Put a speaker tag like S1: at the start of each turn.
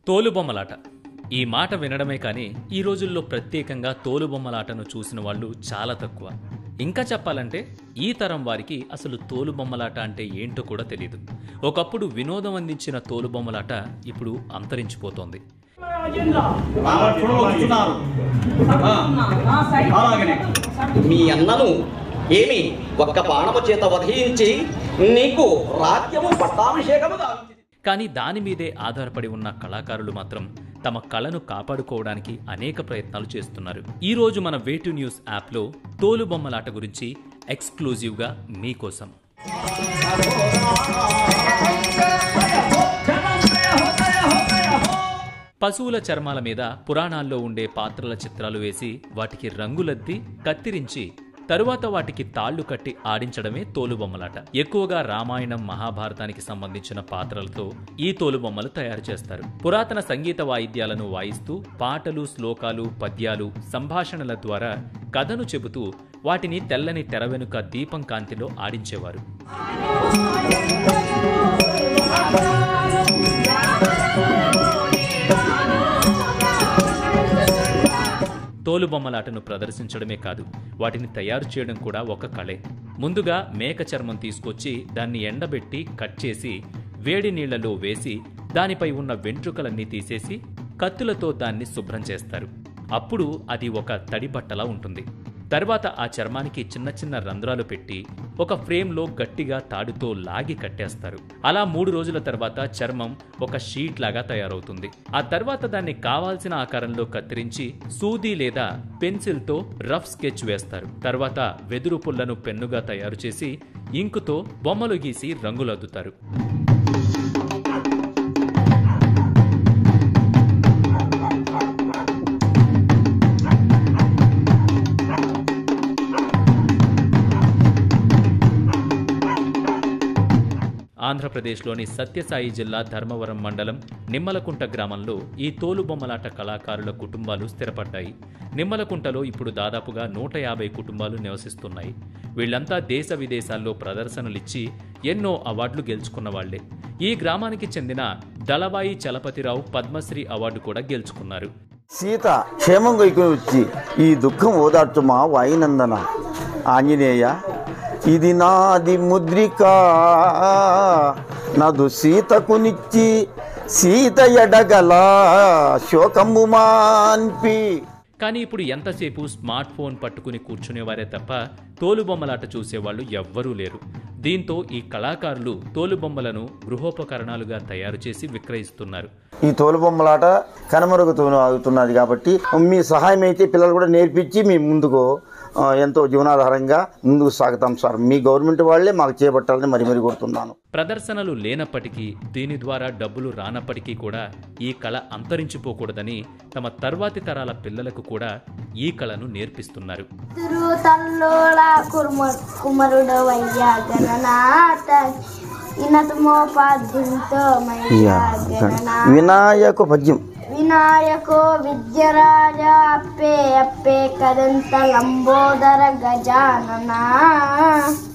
S1: తోలుబొమ్మలాట ఈ మాట వినడమే కానీ ఈ రోజుల్లో ప్రత్యేకంగా తోలుబొమ్మలాటను చూసిన వాళ్ళు చాలా తక్కువ ఇంకా చెప్పాలంటే ఈ తరం వారికి అసలు తోలుబొమ్మలాట అంటే ఏంటో కూడా తెలియదు ఒకప్పుడు వినోదం అందించిన తోలుబొమ్మలాట ఇప్పుడు అంతరించిపోతోంది
S2: రావణుడు వస్తున్నారు ఆ, అలాగనే
S3: మీ అన్నను ఏమి ఒక్క బాణము చేత వధించి నీకు రాజ్యము పట్టాభిషేకము గావించింది.
S1: కానీ దాని మీదే ఆధారపడి ఉన్న కళాకారులు మాత్రం తమ కళను కాపాడుకోవడానికి అనేక ప్రయత్నాలు చేస్తున్నారు ఈ రోజు మన వేటు న్యూస్ యాప్లో తోలుబొమ్మలాట గురించి ఎక్స్క్లూజివ్గా మీకోసం పశువుల చర్మాల మీద పురాణాల్లో ఉండే పాత్రల చిత్రాలు వేసి వాటికి రంగులద్ది కత్తిరించి తరువాత వాటికి తాళ్లు కట్టి ఆడించడమే తోలుబొమ్మలాట ఎక్కువగా రామాయణం మహాభారతానికి సంబంధించిన పాత్రలతో ఈ తోలుబొమ్మలు తయారు చేస్తారు పురాతన సంగీత వాయిద్యాలను వాయిస్తూ పాటలు శ్లోకాలు పద్యాలు సంభాషణల ద్వారా కథను చెబుతూ వాటిని తెల్లని తెర వెనుక దీపం కాంతిలో ఆడించేవారు తోలుబొమ్మలాటను ప్రదర్శించడమే కాదు వాటిని తయారు చేయడం కూడా ఒక కళే ముందుగా మేక చర్మం తీసుకొచ్చి దాన్ని ఎండబెట్టి కట్ చేసి వేడి నీళ్లలో వేసి దానిపై ఉన్న వెంట్రుకలన్నీ తీసేసి కత్తులతో దాన్ని శుభ్రం చేస్తారు అప్పుడు అది ఒక తడి బట్టలా ఉంటుంది తర్వాత ఆ చర్మానికి చిన్న చిన్న రంధ్రాలు పెట్టి ఒక ఫ్రేమ్లో గట్టిగా తాడుతో లాగి కట్టేస్తారు అలా మూడు రోజుల తర్వాత చర్మం ఒక షీట్ లాగా తయారవుతుంది ఆ తర్వాత దాన్ని కావాల్సిన ఆకారంలో కత్తిరించి సూది లేదా పెన్సిల్తో రఫ్ స్కెచ్ వేస్తారు తర్వాత వెదురు పుల్లను పెన్నుగా తయారు చేసి ఇంకుతో బొమ్మలు గీసి రంగులద్దుతారు ఆంధ్రప్రదేశ్లోని సత్యసాయి జిల్లా ధర్మవరం మండలం నిమ్మలకుంట గ్రామంలో ఈ తోలుబొమ్మలాట కళాకారుల కుటుంబాలు స్థిరపడ్డాయి నిమ్మలకుంటలో ఇప్పుడు దాదాపుగా నూట యాభై కుటుంబాలు నివసిస్తున్నాయి వీళ్లంతా దేశ విదేశాల్లో ప్రదర్శనలిచ్చి ఎన్నో అవార్డులు గెలుచుకున్న వాళ్లే ఈ గ్రామానికి చెందిన దళవాయి చలపతిరావు పద్మశ్రీ అవార్డు కూడా గెలుచుకున్నారు
S4: సీత క్షేమంగా ఇక్కడ వచ్చి ఈ దుఃఖం ఓదార్చుమా వాయునందన ఆంజనేయ ఇది నాది ముద్రిక నదు సీతకునిచ్చి సీత ఎడగల శోకము మాన్పి
S1: కానీ ఇప్పుడు ఎంతసేపు స్మార్ట్ ఫోన్ పట్టుకుని కూర్చునేవారే తప్ప తోలుబొమ్మలాట చూసేవాళ్లు ఎవ్వరూ లేరు దీంతో ఈ కళాకారులు తోలుబొమ్మలను గృహోపకరణాలుగా తయారు చేసి విక్రయిస్తున్నారు
S4: ఈ తోలుబొమ్మలాట కనుమరుగుతూ అవుతున్నది కాబట్టి మీ సహాయం అయితే పిల్లలు కూడా నేర్పించి మీ ముందుకు ఆ, ఎంతో జీవనాధారంగా ముందుకు సాగుతాం సార్ మీ గవర్నమెంట్ వాళ్ళే మాకు చేపట్టాలని మరి మరి కోరుతున్నాను
S1: ప్రదర్శనలు లేనప్పటికీ దీని ద్వారా డబ్బులు రానప్పటికీ కూడా ఈ కళ అంతరించిపోకూడదని తమ తర్వాతి తరాల పిల్లలకు కూడా ఈ కళను నేర్పిస్తున్నారు
S5: తిరు తల్లోళ కుర్మ కుమరుడు వయ్యా గణనాథ ఇనతమోపాధ్యంతో మయ్యా గణనా
S4: వినాయక పద్యం
S5: వినాయకో విద్యరాజ అప్పే అప్పే కదంత లంబోదర గజానన